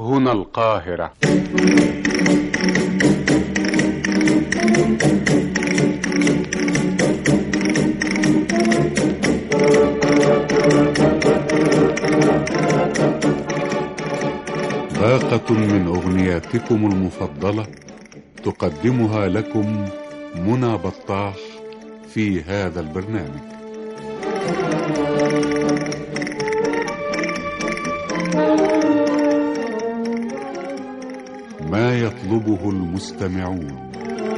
هنا القاهرة باقة من أغنياتكم المفضلة تقدمها لكم منى بطاح في هذا البرنامج ما يطلبه المستمعون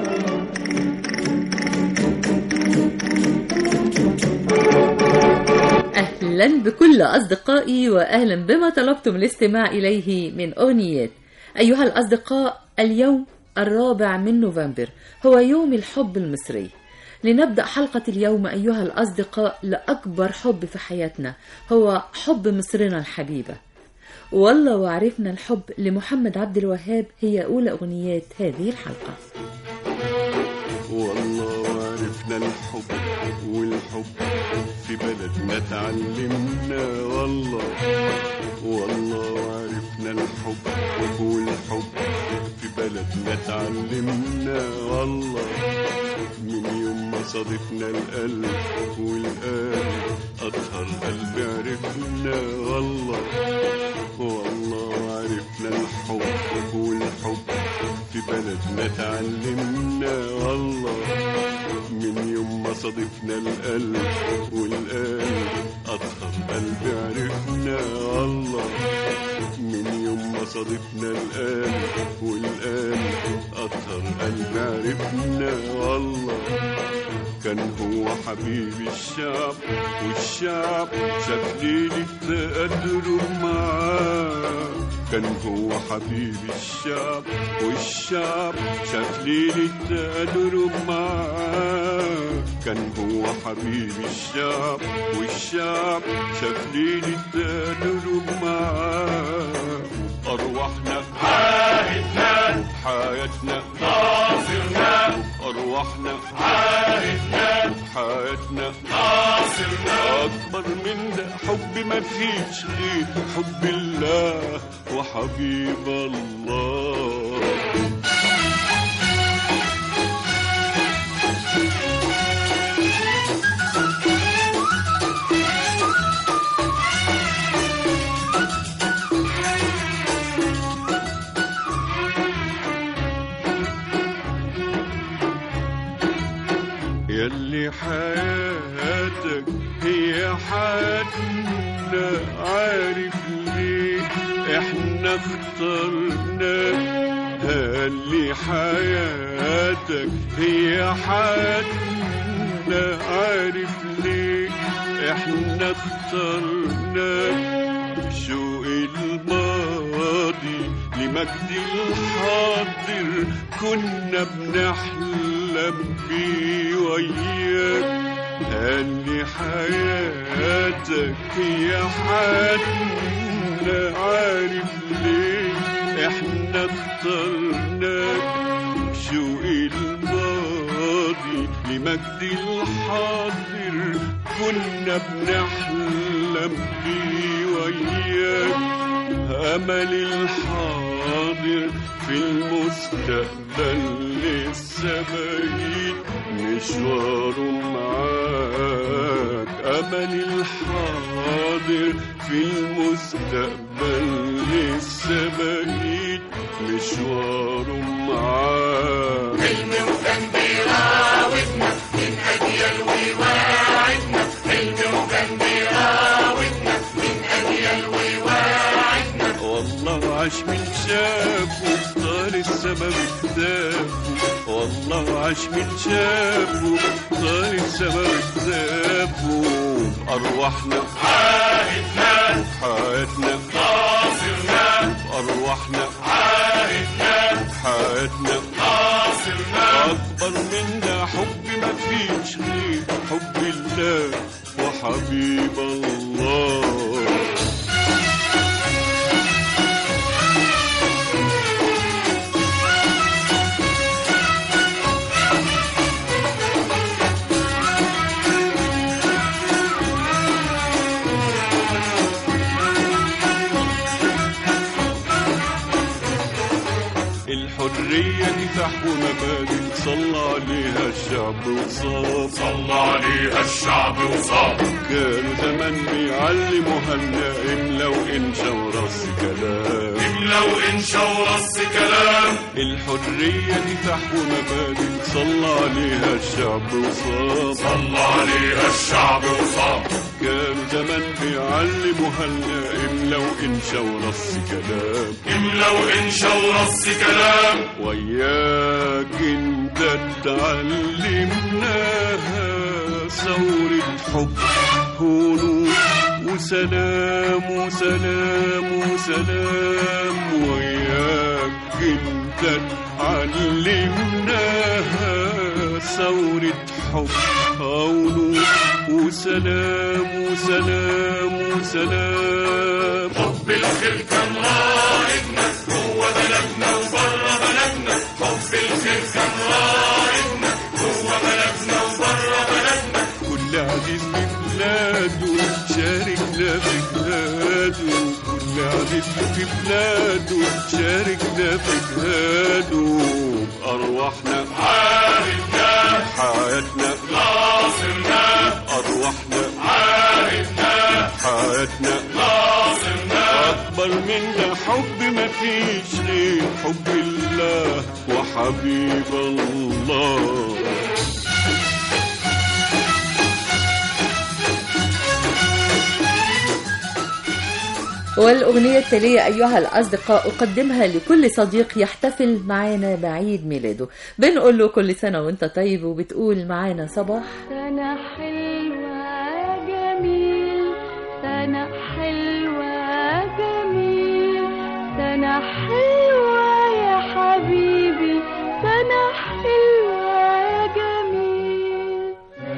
أهلا بكل أصدقائي وأهلا بما طلبتم الاستماع إليه من أغنيات أيها الأصدقاء اليوم الرابع من نوفمبر هو يوم الحب المصري لنبدأ حلقة اليوم أيها الأصدقاء لأكبر حب في حياتنا هو حب مصرنا الحبيبة والله وعرفنا الحب لمحمد عبد الوهاب هي أولى أغنيات هذه الحلقة والله وعرفنا الحب والحب في بلدنا اتعلمنا والله والله وعرفنا الحب والحب في بلدنا اتعلمنا والله من يوم ما صادفنا القلب والقلب أطهر قلب عرفنا والله والله وعرفنا الحب والحب في بلدنا اتعلمنا والله من يوم ما صادفنا القلب والقلب أطهر قلب عرفنا والله من يوم ما صادفنا القلب والقلب أطهر قلب عرفنا والله كان هو حبيب الشعب والشعب شاف ليلة تقدره معاه كان هو حبيب الشعب والشعب شاف ليلة تقدره معاه كان هو حبيب الشعب والشعب شاف ليلة تقدره معاه أرواحنا عاهدنا حياتنا ناصرنا أرواحنا عاهدنا حياتنا ناصرنا أكبر من ده حب ما فيش غير حب الله وحبيب الله يلي حياتك هي حياتنا عارف ليه احنا اخترناك اللي حياتك هي حياتنا عارف ليه احنا اخترناك شوق الماضي لمجد الحاضر كنا بنحلم بيه وياك اللي حياتك هي حياتنا عارف ليه احنا اخترناك شوق الماضي لمجد الحاضر كنا بنحلم بيه وياك أمل الحاضر في المستقبل لسه بعيد مشواره معاك أمل الحاضر في المستقبل لسه بعيد مشواره معاك حلم وكان بيراودنا من أجيال ويواعدنا حلم وكان بيراودنا من أجيال ويواعدنا والله عاش من شافه طال السما بكتافه والله عاش من شافه طال السما بكتافه أرواحنا عاهدنا حياتنا ناصرنا أرواحنا عاهدنا حياتنا ناصرنا أكبر منا حب ما فيش غير حب الله وحبيب الله الحرية كفاح ومبادئ صلى عليها الشعب وصاب صلى عليها الشعب وصاب كانوا زمان بيعلموها النائم لو انشا ورص كلام لو انشا ورص كلام الحرية كفاح ومبادئ صلى عليها الشعب وصاب صلى عليها الشعب وصاب كانوا زمان بيعلموها النائم لو انشا ورص كلام لو انشا ورص كلام وياك انت اتعلمناها ثورة حب هنود وسلام وسلام وسلام وياك انت اتعلمناها ثورة حب هنود وسلام وسلام وسلام حب الخير كان رائدنا جوه بلدنا وبره بلدنا حب الخير كان رائدنا جوه بلدنا وبره بلدنا كل عزيز في بلاده شاركنا في جهاده كل عزيز في بلاده شاركنا في جهاده بأرواحنا عاهدنا حياتنا ناصرنا أرواحنا عاهدنا حياتنا ناصرنا أكبر منا حب ما فيش غير حب الله وحبيب الله والأغنية التالية أيها الأصدقاء أقدمها لكل صديق يحتفل معانا بعيد ميلاده بنقول له كل سنة وانت طيب وبتقول معانا صباح سنة حلوة جميل سنة حلوة جميل سنة حلوة يا حبيبي سنة حلوة جميل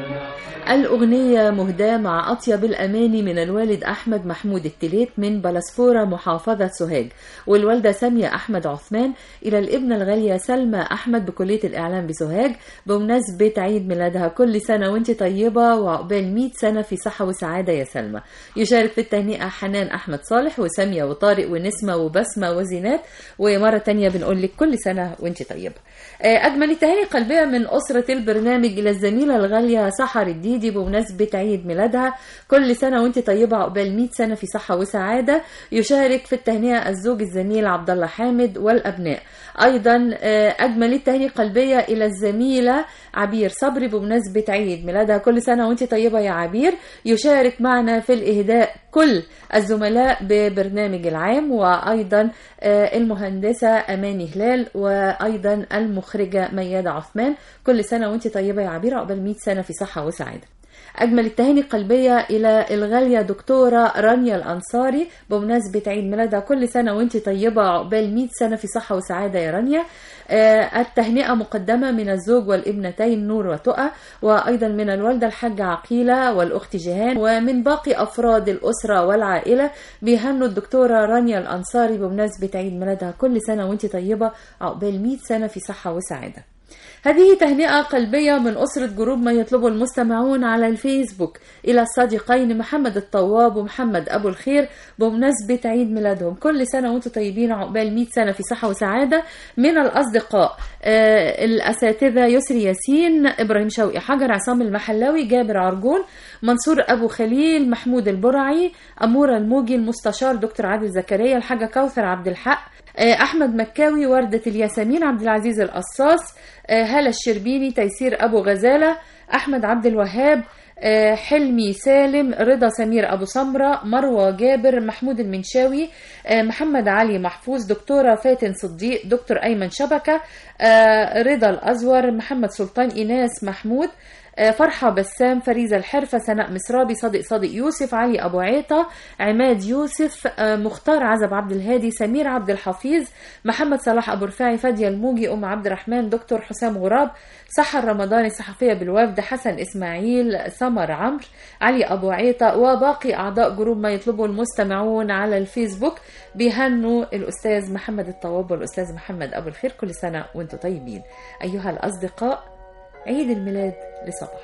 الأغنية مهداة مع أطيب الأماني من الوالد أحمد محمود التليت من بلسفورة محافظة سوهاج والوالدة سامية أحمد عثمان إلى الابنة الغالية سلمى أحمد بكلية الإعلام بسوهاج بمناسبة عيد ميلادها كل سنة وانت طيبة وعقبال 100 سنة في صحة وسعادة يا سلمى يشارك في التهنئة حنان أحمد صالح وسامية وطارق ونسمة وبسمة وزينات ومرة تانية بنقول لك كل سنة وانت طيبة آه، أجمل التهاني قلبية من أسرة البرنامج إلى الزميلة الغالية سحر الديدي بمناسبة عيد ميلادها كل سنة وانت طيبة عقبال 100 سنة في صحة وسعادة يشارك في التهنئة الزوج الزميل عبد الله حامد والأبناء أيضا آه، أجمل التهاني قلبية إلى الزميلة عبير صبري بمناسبة عيد ميلادها كل سنة وانت طيبة يا عبير يشارك معنا في الإهداء كل الزملاء ببرنامج العام وأيضا آه، المهندسة أماني هلال وأيضا المخرجة ميادة عثمان كل سنة وانت طيبة يا عبير عقبال 100 سنة في صحة وسعادة أجمل التهاني القلبية إلى الغالية دكتورة رانيا الأنصاري بمناسبة عيد ميلادها كل سنة وانت طيبة عقبال 100 سنة في صحة وسعادة يا رانيا آه، التهنئة مقدمة من الزوج والابنتين نور وتقى وأيضا من الوالدة الحاجة عقيلة والأخت جيهان ومن باقي أفراد الأسرة والعائلة بيهنوا الدكتورة رانيا الأنصاري بمناسبة عيد ميلادها كل سنة وانت طيبة عقبال 100 سنة في صحة وسعادة هذه تهنئة قلبية من أسرة جروب ما يطلبه المستمعون على الفيسبوك إلى الصديقين محمد الطواب ومحمد أبو الخير بمناسبة عيد ميلادهم كل سنة وانتم طيبين عقبال 100 سنة في صحة وسعادة من الأصدقاء آه الأساتذة يسري ياسين إبراهيم شوقي حجر عصام المحلاوي جابر عرجون منصور أبو خليل محمود البرعي أمورة الموجي المستشار دكتور عادل زكريا الحاجة كوثر عبد الحق آه، أحمد مكاوي وردة الياسمين عبد العزيز القصاص آه، هالة الشربيني تيسير أبو غزالة أحمد عبد الوهاب آه، حلمي سالم رضا سمير أبو سمرة مروة جابر محمود المنشاوي آه، محمد علي محفوظ دكتورة فاتن صديق دكتور أيمن شبكة آه، رضا الأزور محمد سلطان إيناس محمود آه، فرحة بسام فريزة الحرفة سناء مصرابي صادق صادق يوسف علي أبو عيطة عماد يوسف آه، مختار عزب عبد الهادي سمير عبد الحفيظ محمد صلاح أبو رفاعي فادية الموجي أم عبد الرحمن دكتور حسام غراب سحر رمضان الصحفية بالوفد حسن إسماعيل سمر عمرو علي أبو عيطة وباقي أعضاء جروب ما يطلبه المستمعون على الفيسبوك بيهنوا الأستاذ محمد الطواب والأستاذ محمد أبو الخير كل سنة وانتم طيبين أيها الأصدقاء عيد الميلاد لصباح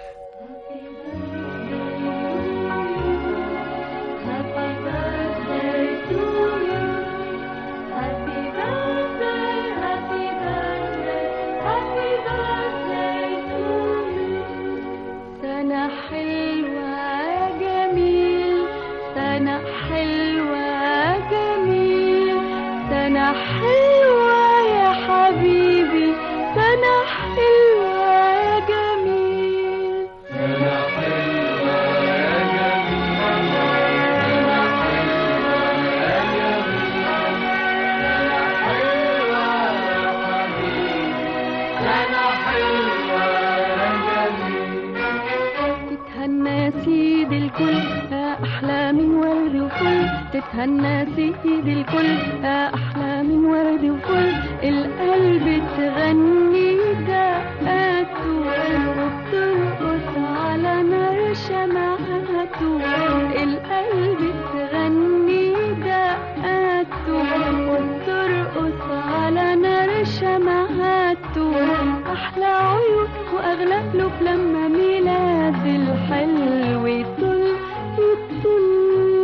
Happy birthday to you. Happy birthday, happy سنة حلوة يا حبيبي سنة حلوة يا جميل تتهنى يا سيدي الكل يا أحلى من ورد وفل تتهنى يا سيدي الكل يا أحلى من ورد وفل القلب تغني دقاته وبترقص على نار شمعته القلب تغني دقاته وبترقص على نار شمعته أحلى عيون وأغلى قلوب لما ميلاد الحلو يطل يطل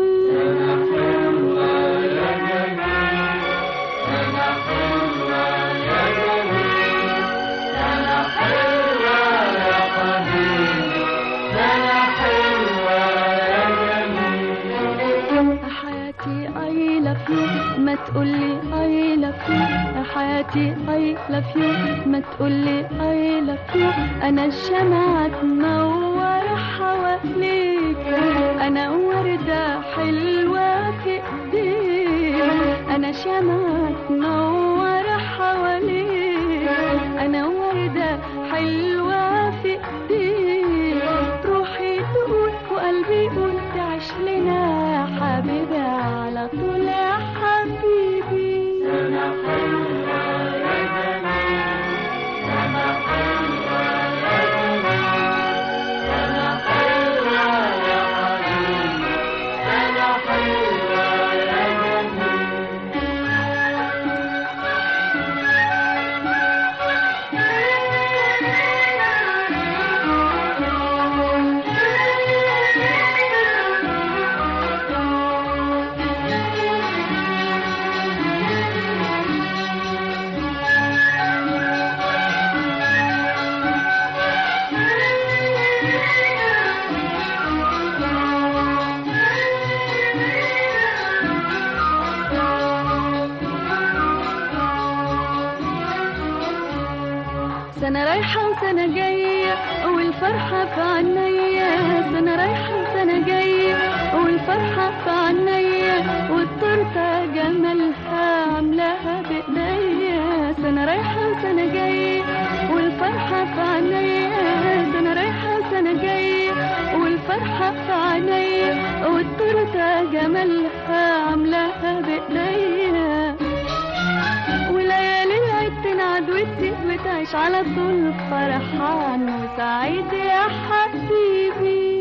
يا حياتي I love you ما تقولي I love you يا حياتي I love you ما تقولي I love you أنا الشمعة تنور حواليك أنا وردة حلوة في إيديك أنا شمعة تنور حواليك أنا وردة حلوة في إيديك روحي تقول وقلبي يقول تعيش لنا يا حبيبي على طول يا حبيبي سنة رايحة وسنة جاية والفرحة في عينيا سنة رايحة وسنة جاية والفرحة في عينيا والتورتة جمالها عاملاها بإيديا سنة رايحة وسنة جاية والفرحة في عينيا سنة رايحة وسنة جاية والفرحة في عينيا والتورتة جمالها عاملاها بإيديا وليالي العيد تنعد وتزيد وتعيش على طول فرحان وسعيد يا حبيبي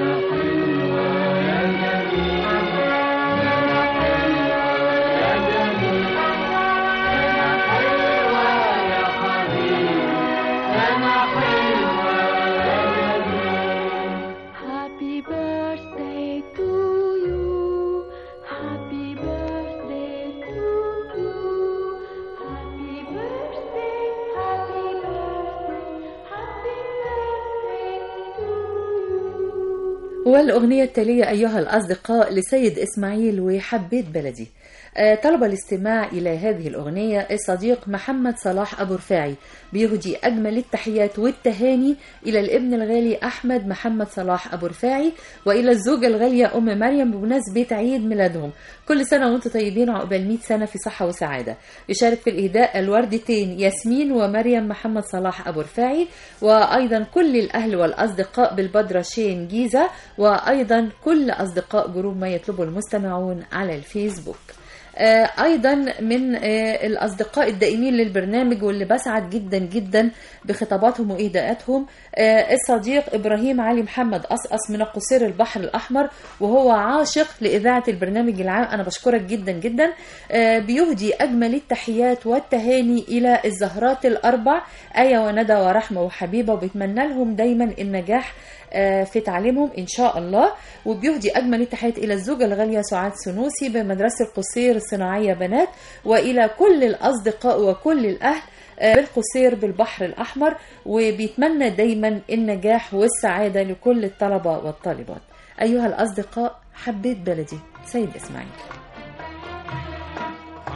Happy birthday to you. Happy birthday to you. Happy birthday, happy birthday, happy birthday to you. والأغنية التالية أيها الأصدقاء لسيد إسماعيل وحبيت بلدي آه، طلب الاستماع إلى هذه الأغنية الصديق محمد صلاح أبو رفاعي بيهدي أجمل التحيات والتهاني إلى الابن الغالي أحمد محمد صلاح أبو رفاعي وإلى الزوجة الغالية أم مريم بمناسبة عيد ميلادهم كل سنة وأنتم طيبين عقبال 100 سنة في صحة وسعادة يشارك في الإهداء الوردتين ياسمين ومريم محمد صلاح أبو رفاعي وأيضا كل الأهل والأصدقاء بالبدرة شين جيزة وأيضا كل أصدقاء جروب ما يطلبه المستمعون على الفيسبوك آه، ايضا من آه، الاصدقاء الدائمين للبرنامج واللي بسعد جدا جدا بخطاباتهم واهداءاتهم آه، الصديق ابراهيم علي محمد قصقص من قصير البحر الاحمر وهو عاشق لاذاعه البرنامج العام انا بشكرك جدا جدا آه، بيهدي اجمل التحيات والتهاني الى الزهرات الاربع ايه وندى ورحمه وحبيبه وبيتمنى لهم دايما النجاح آه، في تعليمهم ان شاء الله وبيهدي اجمل التحيات الى الزوجه الغاليه سعاد سنوسي بمدرسه القصير الصناعيه بنات والى كل الاصدقاء وكل الاهل آه، بالقصير بالبحر الاحمر وبيتمنى دايما النجاح والسعاده لكل الطلبه والطالبات ايها الاصدقاء حبيت بلدي سيد اسماعيل حبيت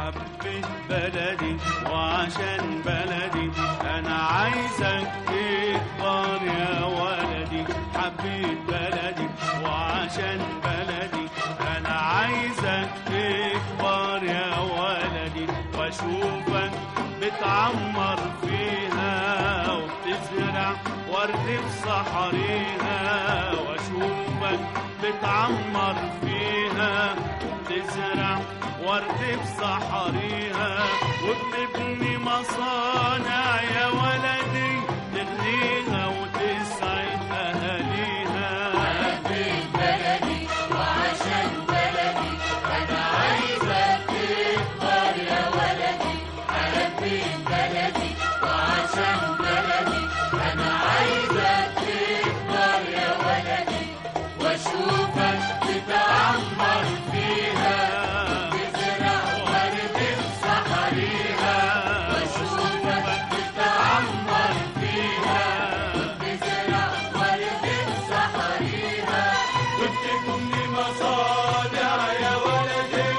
حبيت بلدي وعشان بلدي انا عايزك تكبر يا ولدي حبيت بلدي وعشان بلدي انا عايزك تكبر يا ولدي واشوفك بتعمر فيها وبتزرع ورد في صحريها واشوفك بتعمر فيها وبتزرع ورد في صحريها وبتبني مصانع يا ولدي تغنيها وتسعد اهاليها وبتبني مصانع يا ولدي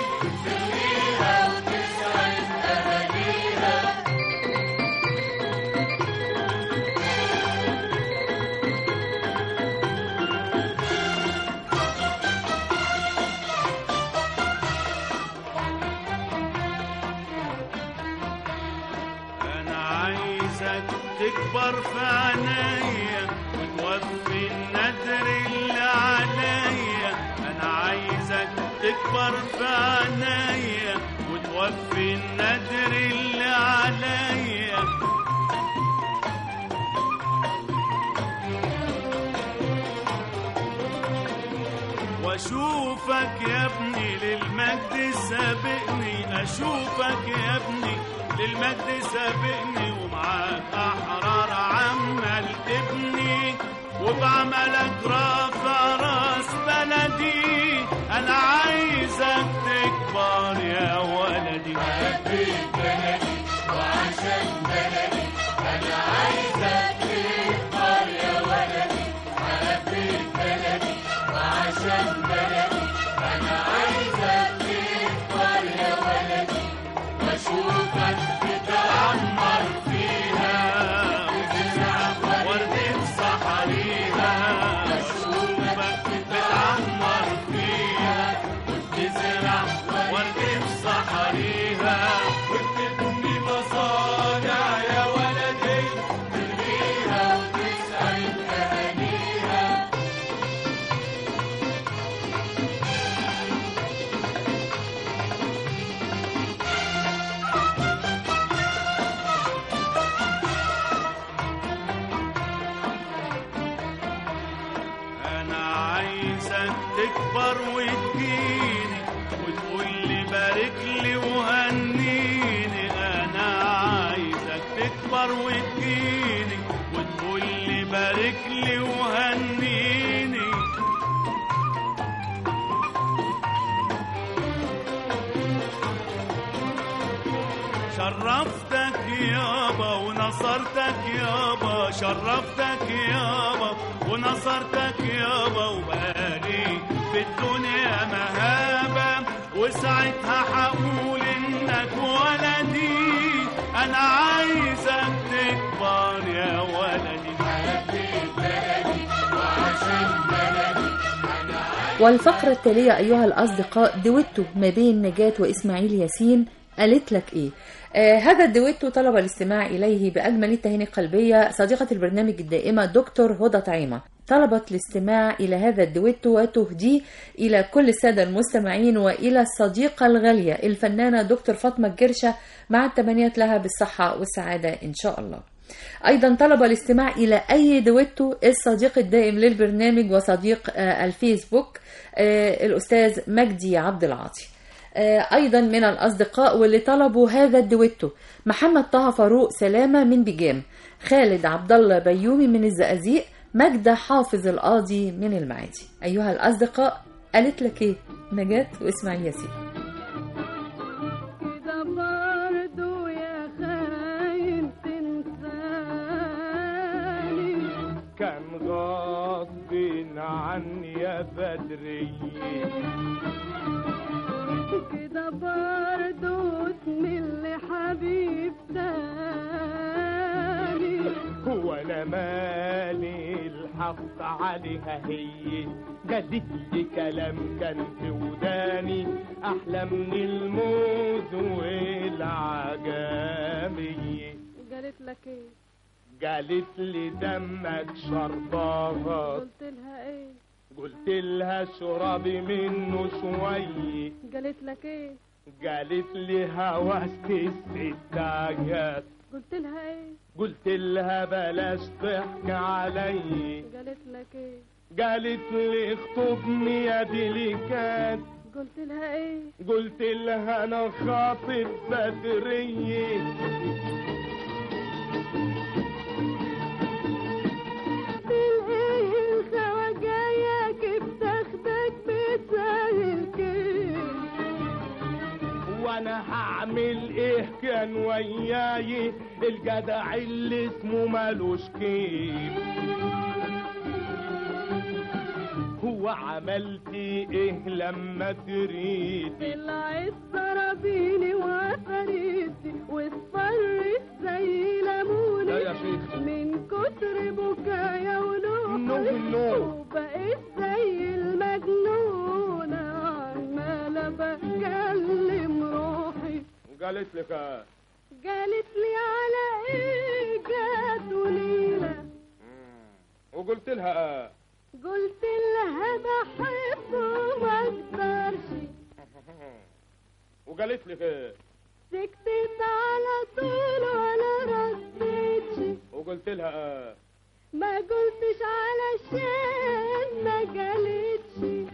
انا عايزك تكبر في عينيا وتوفي الندر اللي عليا انا عايزك تكبر في عينيا وتوفي الندر اللي عليا واشوفك يا ابني للمجد سابقني اشوفك يا ابني للمجد سابقني ومعاك احرار عمال تبني وبعملك رافع راس بلدي انا عايزك تكبر يا ولدي ورد في صحريها واشوفك بتعمر فيها وتزرع ورد في صحريها وتبني مصانع يا ولدي ترميها وتسعد اهاليها انا عايزك تكبر وتجيني وتقول لي بارك لي وهنيني انا عايزك تكبر وتجيني وتقول لي بارك لي وهنيني شرفتك يابا ونصرتك يابا شرفتك يابا ونصرتك يابا وبقالي في الدنيا مهابة وساعتها هقول انك ولدي انا عايزك تكبر يا ولدي والفقرة التالية أيها الأصدقاء دويتو ما بين نجاة وإسماعيل ياسين قالت لك إيه آه هذا الدويتو طلب الاستماع إليه بأجمل التهاني القلبية صديقة البرنامج الدائمة دكتور هدى طعيمة طلبت الاستماع إلى هذا الدويتو وتهديه إلى كل السادة المستمعين وإلى الصديقة الغالية الفنانة دكتور فاطمة الجرشة مع التمنيات لها بالصحة والسعادة إن شاء الله أيضا طلب الاستماع إلى أي دويتو الصديق الدائم للبرنامج وصديق آه، الفيسبوك آه، الأستاذ مجدي عبد العاطي آه، أيضا من الأصدقاء واللي طلبوا هذا الدويتو محمد طه فاروق سلامة من بجام خالد عبد الله بيومي من الزقازيق مجدة حافظ القاضي من المعادي أيها الأصدقاء قالت لك إيه نجاة وإسماعيل ياسين ده برضو يا خاين تنساني كان غصب عني يا بدرية كده برضو تمل حبيب تاني هو انا مالي الحق عليها هي جدت لي كلام كان في وداني احلى من الموز والعجمية قالت لك ايه قالت لي دمك شربات قلت لها ايه قلت لها اشربي منه شوية قالت لك ايه قالت لي هوست الستاجات قلت لها ايه قلت لها بلاش ضحك علي قالت لك ايه قالت لي اخطبني يا ديليكات قلت لها ايه قلت لها انا خاطب بدرية بالايه الخواجاية كيف تاخدك بتسهل كيف وانا هعمل ايه كان وياي الجدع اللي اسمه مالوش كيف هو عملتي ايه لما تريدي طلعت ضربيني وعفريتي واصفرت زي ليموني لا يا شيخ. من كتر بكايا ونوحي نوح النوح. وبقيت زي المجنونة عمالة بكلم روحي قالت لك آه. قالت لي على ايه جات وليلة وقلت لها اه قلت لها بحبه ما اقدرش وقالت لك ايه سكتت على طول ولا ردتش وقلت لها اه ما قلتش علشان ما قالتش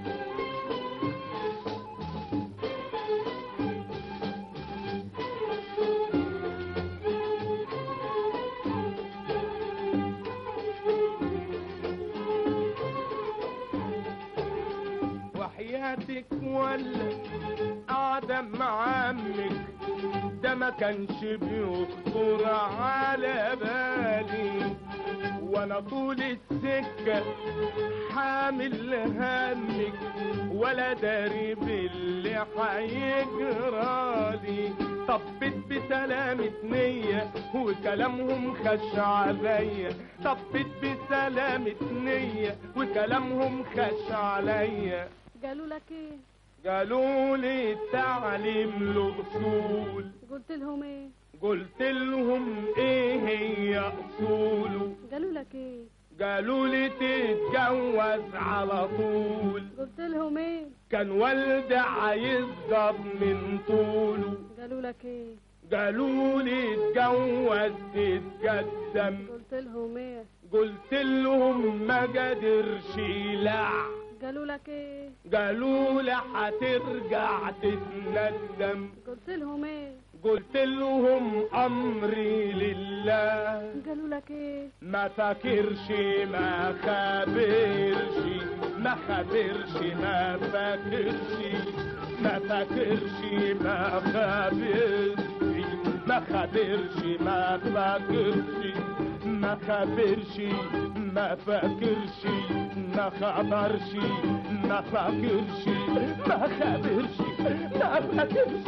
وحياتك ولا قاعدة مع عمك ده ما كانش بيخطر على بالي وانا طول السكة حامل همك ولا داري باللي حيجرالي طبت بسلامة نية وكلامهم خش عليا طبت بسلامة نية وكلامهم خش عليا قالوا لك ايه قالوا لي التعليم له اصول قلت لهم ايه قلت لهم ايه هي اصوله قالوا لك ايه قالوا لي تتجوز على طول قلت لهم ايه كان والدي عايز ضب من طوله قالوا لك ايه قالوا لي اتجوز تتقدم قلت لهم ايه قلت لهم ما قدرش يلع قالوا لك ايه قالوا لي هترجع تتندم قلت لهم ايه قلت لهم امري لله قالوا لك ايه ما فاكرش ما خبرش ما خبرش ما فاكرش ما فاكرش ما خبرش ما خبرش ما فاكرش ما خبرش ما فاكرش ما خبرش ما فاكرش ما خبرش ما فاكرش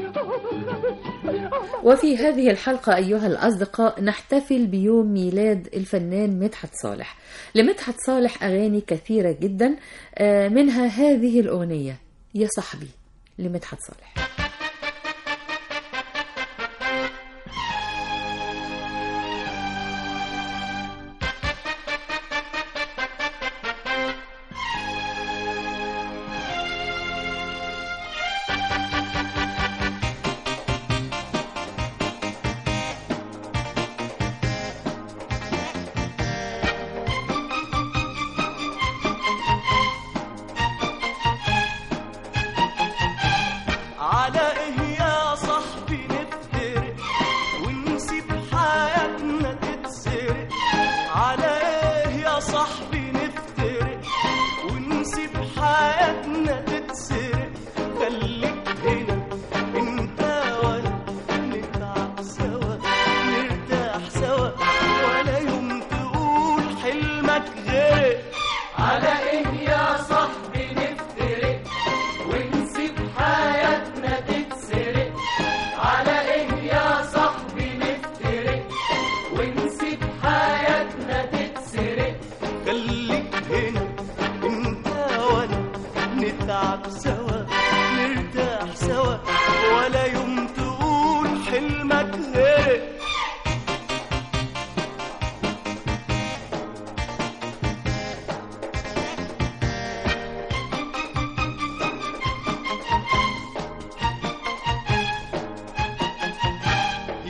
وفي هذه الحلقة أيها الأصدقاء نحتفل بيوم ميلاد الفنان مدحت صالح لمدحت صالح أغاني كثيرة جدا آه، منها هذه الأغنية يا صاحبي لمدحت صالح على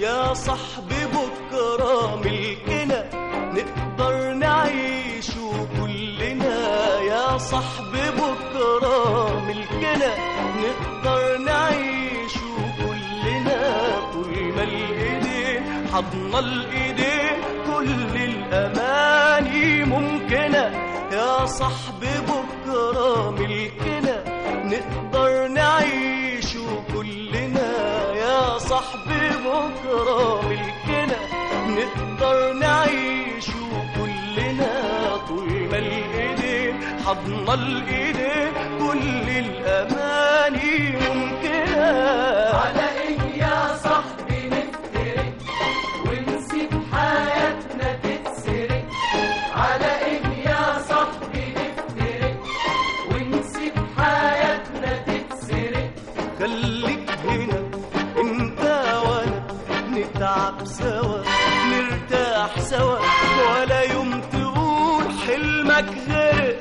يا صاحبي بكرة ملكنا نقدر نعيشه كلنا يا صاحبي بكرة ملكنا نقدر نعيشه كلنا طول ما الايدين حضنا الايدين كل الاماني ممكنة يا صاحبي بكرة ملكنا نقدر نعيشه كلنا يا صاحبي بكرة ملكنا نقدر نعيشه كلنا طول ما الايدين حضنا الايدين كل الاماني ممكنة على ايه يا صاحبي نفترق ونسيب حياتنا تتسرق على ايه يا صاحبي نفترق ونسيب حياتنا تتسرق خليك هنا انت وانا نتعب سوا نرتاح سوا ولا يوم تقول حلمك غرق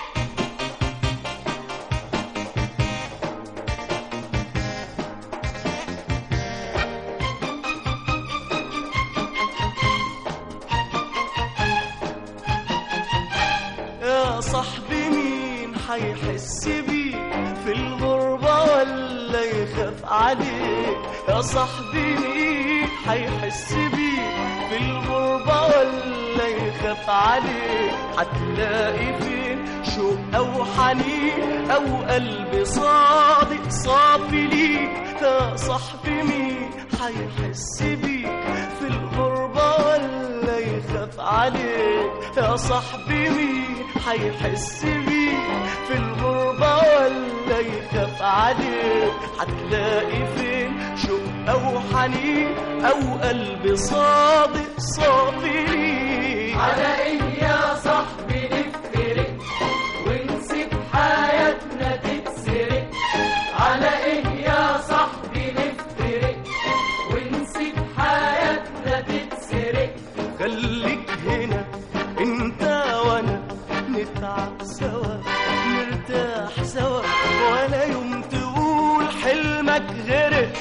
يا صاحبي مين حيحس بيك في الغربة ولا يخاف عليك يا صاحبي مين حيحس بيك في الغربة ولا يخاف عليك هتلاقي فين شوق أو حنين أو قلب صادق صافي ليك يا صاحبي مين حيحس بيك في الغربة ولا يخاف عليك يا صاحبي مين حيحس بيك في الغربة ولا يخاف عليك هتلاقي فين شوق أو حنين أو قلب صادق صافي ليك على إيه يا صاحبي نفترق ونسيب حياتنا تتسرق على إيه يا صاحبي نفترق ونسيب حياتنا تتسرق خليك هنا انت وانا نتعب سوا نرتاح سوا ولا يوم تقول حلمك غرق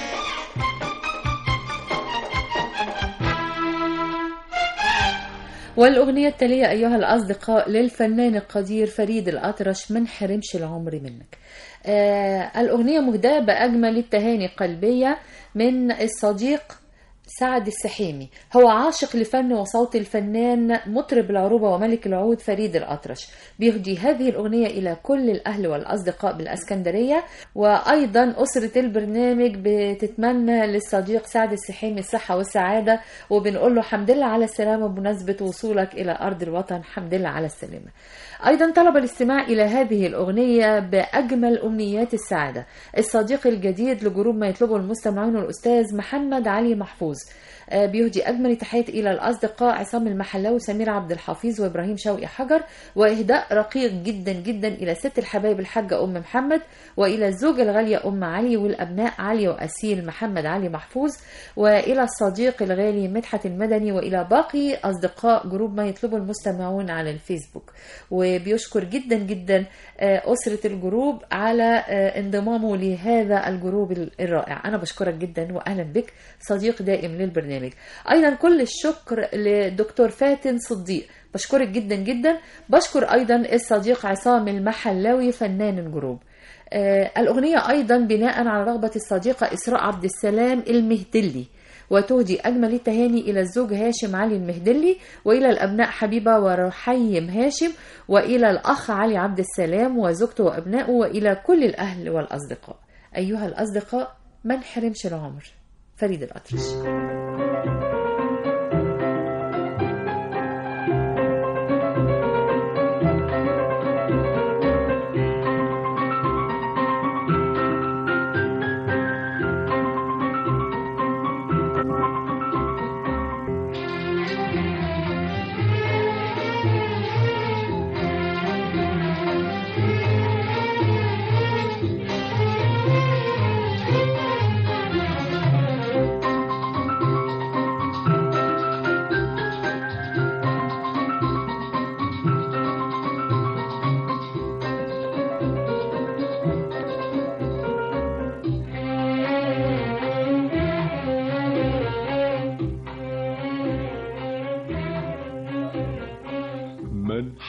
والأغنية التالية أيها الأصدقاء للفنان القدير فريد الأطرش من حرمش العمر منك آه الأغنية مهداة بأجمل التهاني القلبية من الصديق سعد السحيمي هو عاشق لفن وصوت الفنان مطرب العروبة وملك العود فريد الأطرش بيهدي هذه الأغنية إلى كل الأهل والأصدقاء بالأسكندرية وأيضا أسرة البرنامج بتتمنى للصديق سعد السحيمي الصحة والسعادة وبنقول له حمد لله على السلامة بمناسبة وصولك إلى أرض الوطن حمد لله على السلامة أيضا طلب الاستماع إلى هذه الأغنية بأجمل أمنيات السعادة الصديق الجديد لجروب ما يطلبه المستمعون الأستاذ محمد علي محفوظ آه، بيهدي أجمل تحيات إلى الأصدقاء عصام المحلاوي سمير عبد الحفيظ وإبراهيم شوقي حجر وإهداء رقيق جدا جدا إلى ست الحبايب الحاجة أم محمد وإلى الزوجة الغالية أم علي والأبناء علي وأسيل محمد علي محفوظ وإلى الصديق الغالي مدحت المدني وإلى باقي أصدقاء جروب ما يطلبه المستمعون على الفيسبوك وبيشكر جدا جدا آه، أسرة الجروب على آه، انضمامه لهذا الجروب الرائع أنا بشكرك جدا وأهلا بك صديق دائم للبرنامج أيضا كل الشكر لدكتور فاتن صديق بشكرك جدا جدا بشكر أيضا الصديق عصام المحلاوي فنان الجروب آه، الأغنية أيضا بناء على رغبة الصديقة إسراء عبد السلام المهدلي وتهدي أجمل التهاني إلى الزوج هاشم علي المهدلي وإلى الأبناء حبيبة ورحيم هاشم وإلى الأخ علي عبد السلام وزوجته وأبنائه وإلى كل الأهل والأصدقاء أيها الأصدقاء ما نحرمش العمر فريد الأطرش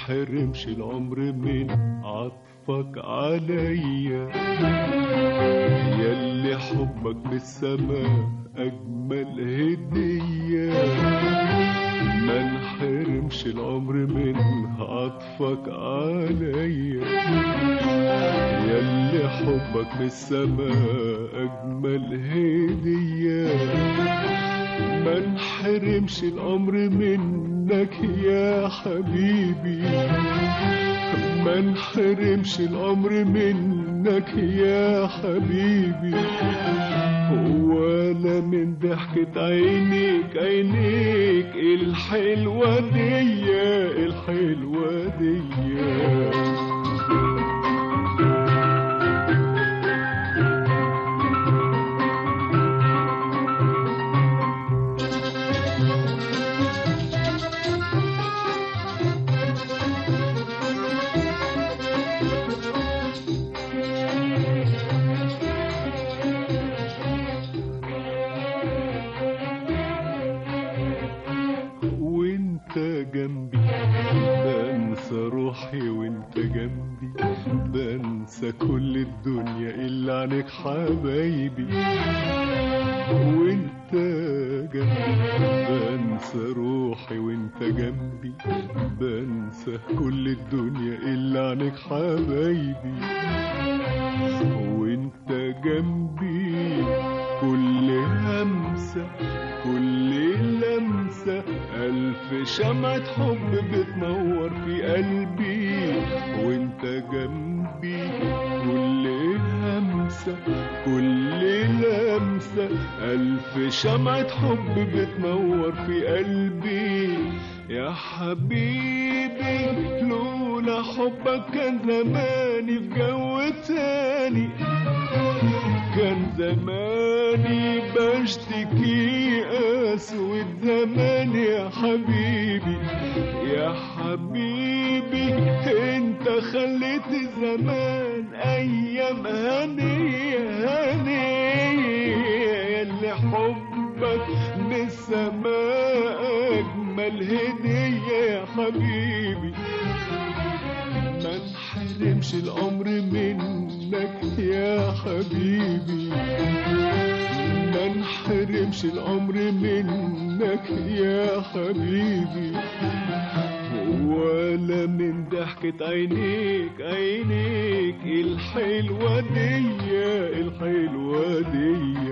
انحرمش العمر من عطفك عليا ياللي حبك من السماء اجمل هديه ما انحرمش العمر من عطفك عليا ياللي حبك من السماء اجمل هديه ما انحرمش الامر منك يا حبيبي ما انحرمش الامر منك يا حبيبي ولا من ضحكة عينيك عينيك الحلوة دي الحلوة دي وانت جنبي بنسى روحي وانت جنبي بنسى كل الدنيا الا عنك حبايبي وانت جنبي بنسى روحي وانت جنبي بنسى كل الدنيا الا عنك حبايبي وانت جنبي كل همسة كل لمسة ألف شمعة حب بتنور في قلبي وانت جنبي كل همسة كل لمسة ألف شمعة حب بتنور في قلبي يا حبيبي لولا حبك كان زماني في جو تاني كان زماني بشتكي اسود زمان يا حبيبي يا حبيبي انت خليت الزمان ايام هنية هنية اللي حبك من السماء اجمل هدية يا حبيبي ما انحرمش الامر منك يا حبيبي ما انحرمش الامر منك يا حبيبي ولا من ضحكة عينيك عينيك الحلوة دي الحلوة دي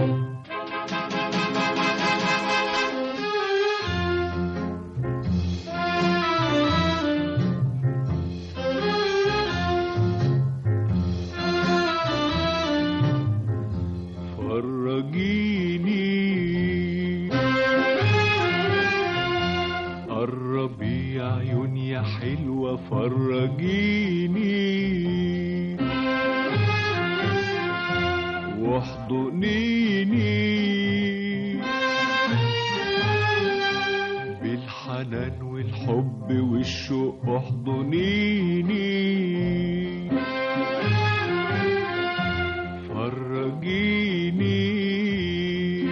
فرجيني قربي يا عيون يا حلوة فرجيني واحضنيني بالحنان والحب والشوق احضنيني فرجيني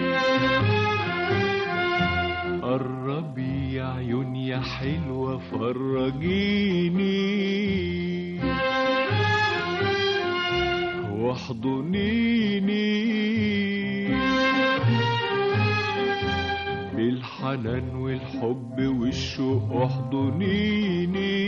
قربي يا عيون يا حلوة فرجيني واحضنيني بالحنان والحب والشوق احضنيني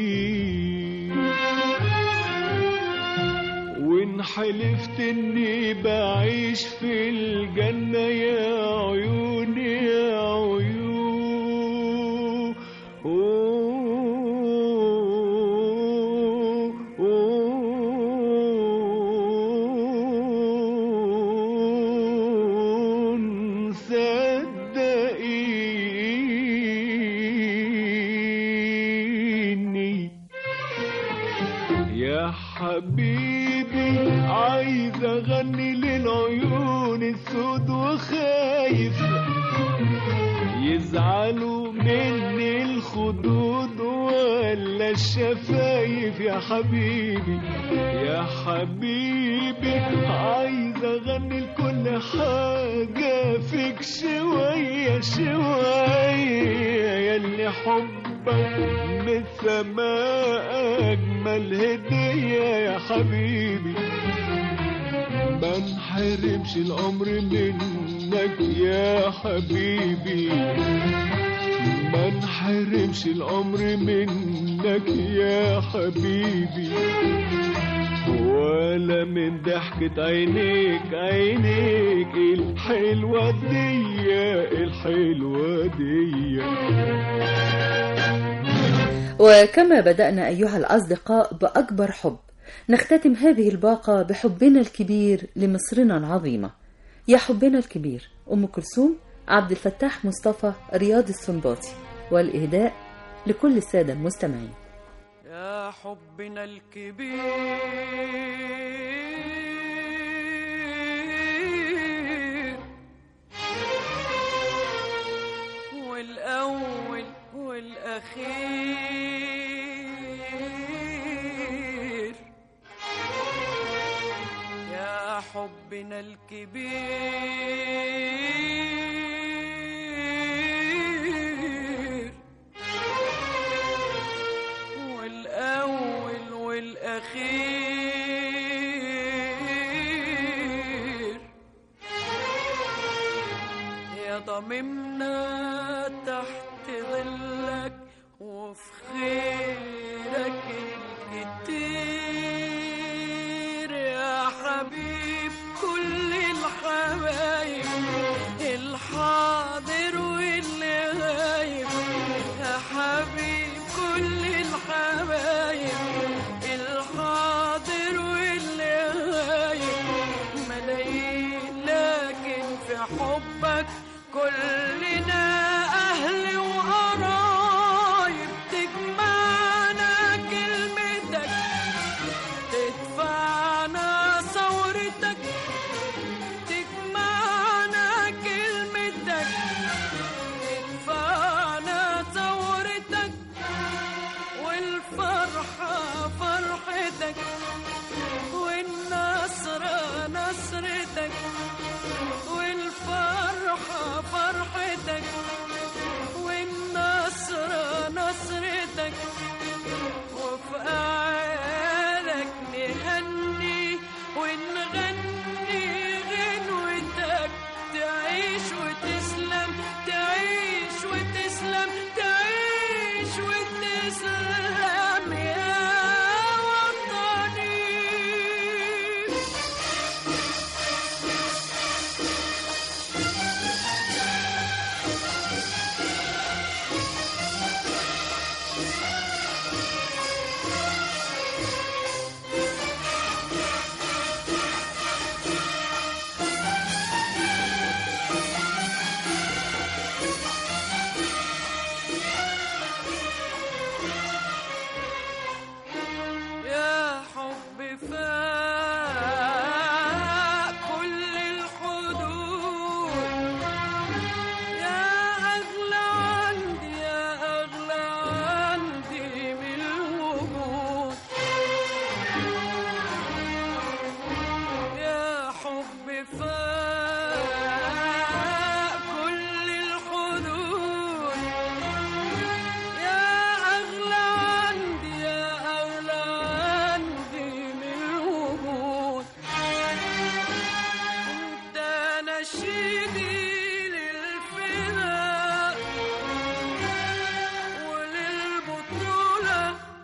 وان حلفت اني بعيش في الجنة يا عيوني يا عيون صدقيني يا حبيبي عايز اغني للعيون السود وخايف يزعلوا مني الخدود ولا الشفايف يا حبيبي يا حبيبي عايز اغني لكل حاجة فيك شوية شوية ياللي حبك حبك من السماء أجمل هدية يا حبيبي ما انحرمش الأمر منك يا حبيبي ما انحرمش الأمر منك يا حبيبي ولا من ضحكة عينيك عينيك الحلوة دي الحلوة دي وكما بدأنا أيها الأصدقاء بأكبر حب نختتم هذه الباقة بحبنا الكبير لمصرنا العظيمة يا حبنا الكبير أم كلثوم عبد الفتاح مصطفى رياض السنباطي والإهداء لكل السادة المستمعين يا حبنا الكبير والأول والأخير يا حبنا الكبير والأول والأخير يا ضممنا تحت ظلك وفي خيرك الكتير يا حبيب كل الحبايب الحاضر واللي غايب يا حبيب كل الحبايب الحاضر واللي غايب ملايين لكن في حبك كلنا أهل وقرايب تجمعنا كلمتك تدفعنا ثورتك تجمعنا كلمتك تدفعنا ثورتك والفرحة فرحتك والنصر نصرتك والفرحة فرحتك والنصر نصرتك وفي أعيادك نهني ونغني غنوتك تعيش وتسلم تعيش وتسلم تعيش وتسلم يا وطني يا حب فاق كل الحدود يا أغلى عندي يا أغلى عندي من الوجود يا حب فاق كل الحدود يا أغلى عندي يا أغلى عندي من الوجود أنت نشيدي للفداء وللبطولة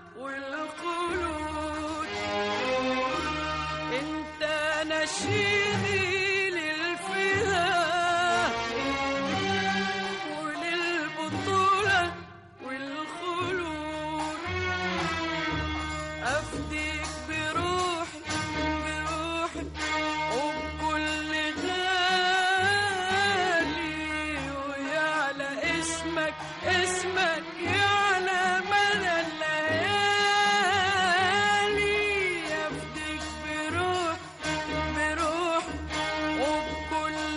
والخلود أنت نشيدي للفداء وللبطولة والخلود أفديك بروحي بروحي وبكل غالي ويعلى اسمك اسمك يعلى مدى الليالي أفديك بروحي بروحي وبكل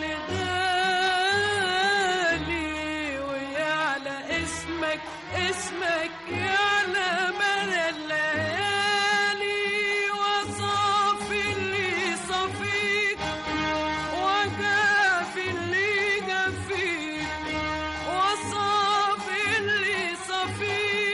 غالي ويعلى اسمك اسمك يعلى مدى الليالي وصافي اللي صفيك وجافي اللي جافيك وصافي اللي صفيك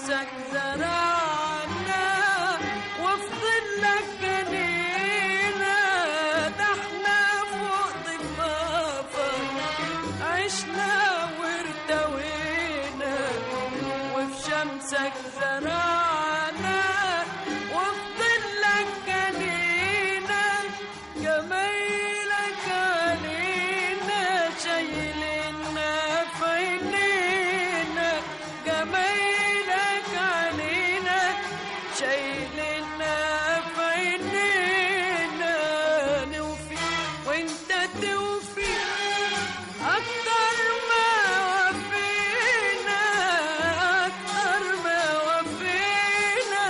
شمسك زرعنا وفضلك جنينا ده احنا فوق ضفافك عشنا وارتوينا وفي شمسك زرعنا وفضلك جنينا جمايلك علينا شايلنا في عينينا جمايلك علينا شايلنا في عينينا نوفي وانت توفي أكتر ما وفينا أكتر ما وفينا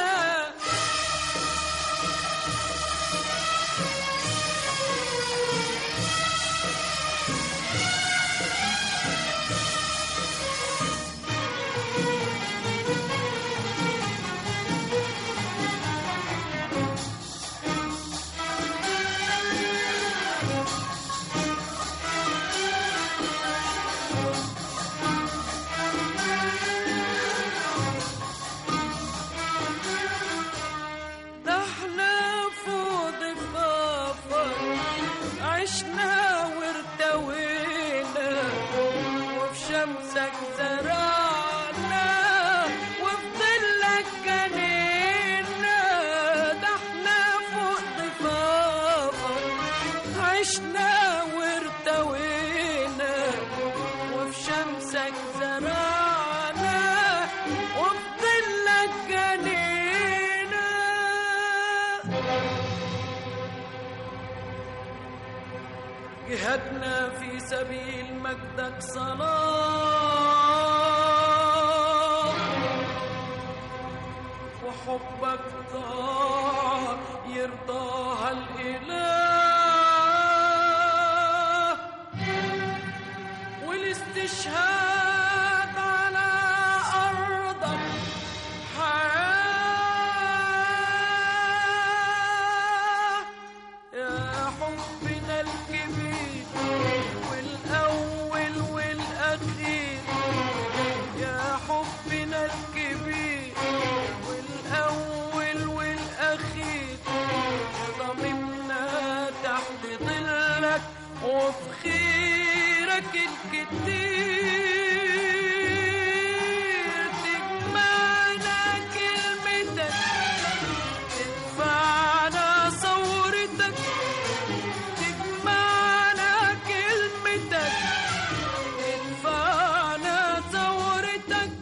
ده احنا فوق ضفافك عشنا وارتوينا وفي شمسك زرعنا وفي ظلك جنينا ده احنا فوق ضفافك عشنا وارتوينا وفي شمسك زرعنا وفي ظلك جنينا جهادنا في سبيل مجدك صلاة وحبك طاعة يرضاها الإله والاستشهاد على أرضك حياة يا حبنا الكبير والأول والأخير يا حبنا الكبير والأول والأخير ضممنا تحت ظلك وفي خيرك الكتير تجمعنا كلمتك تدفعنا صورتك تجمعنا كلمتك تدفعنا ثورتك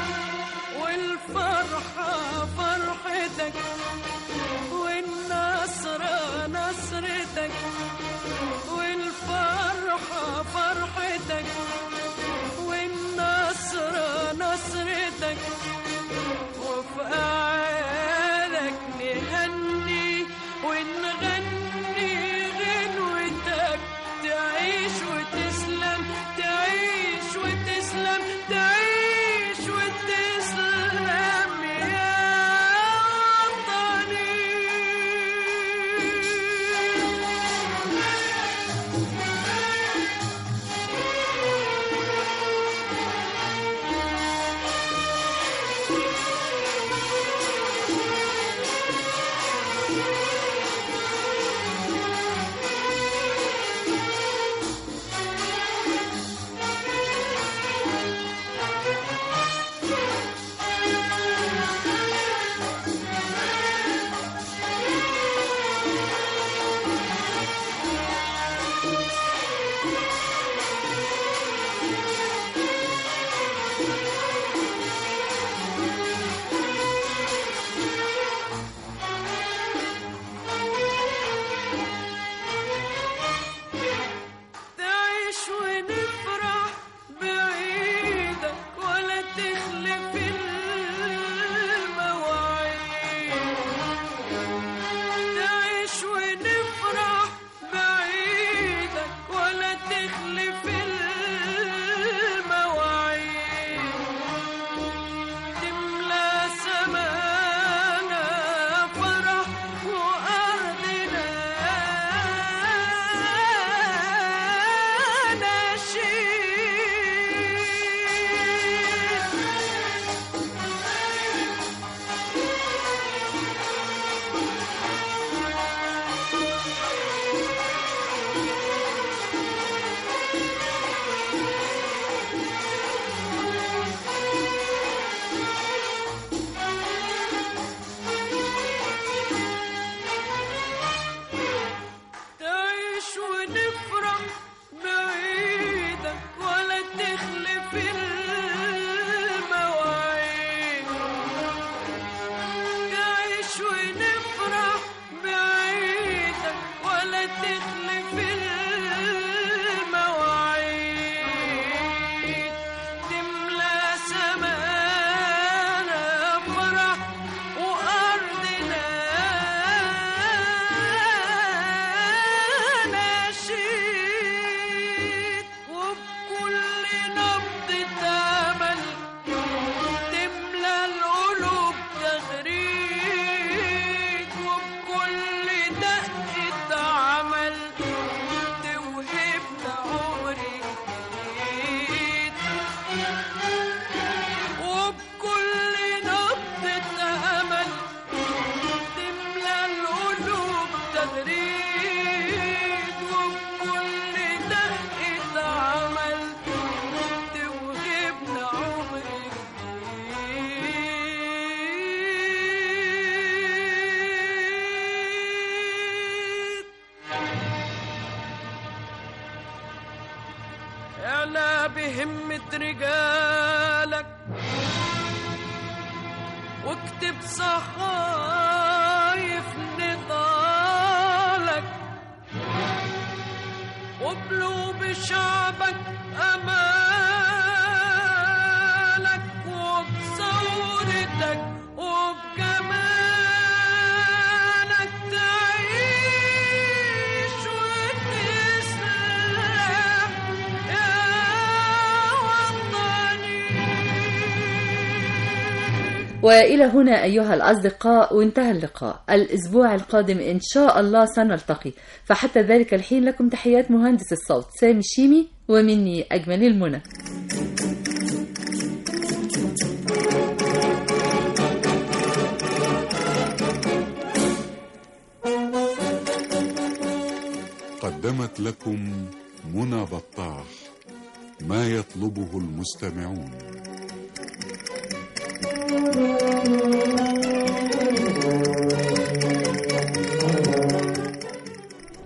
والفرحة فرحتك والنصر نصرتك والفرحة فرحتك والنصر نصرتك وفي أعيادك نهني ونغني غنوتك تعيش وتسلم تعيش وتسلم تعيش وتسلم يا وطني همة رجالك واكتب صحايف نضالك وقلوب شعبك أمالك وبثورتك وبجمالك تعيش وتسلم يا وطني وإلى هنا أيها الأصدقاء وانتهى اللقاء الأسبوع القادم إن شاء الله سنلتقي فحتى ذلك الحين لكم تحيات مهندس الصوت سامي الشيمي ومني أجمل المنى قدمت لكم منى بطاح ما يطلبه المستمعون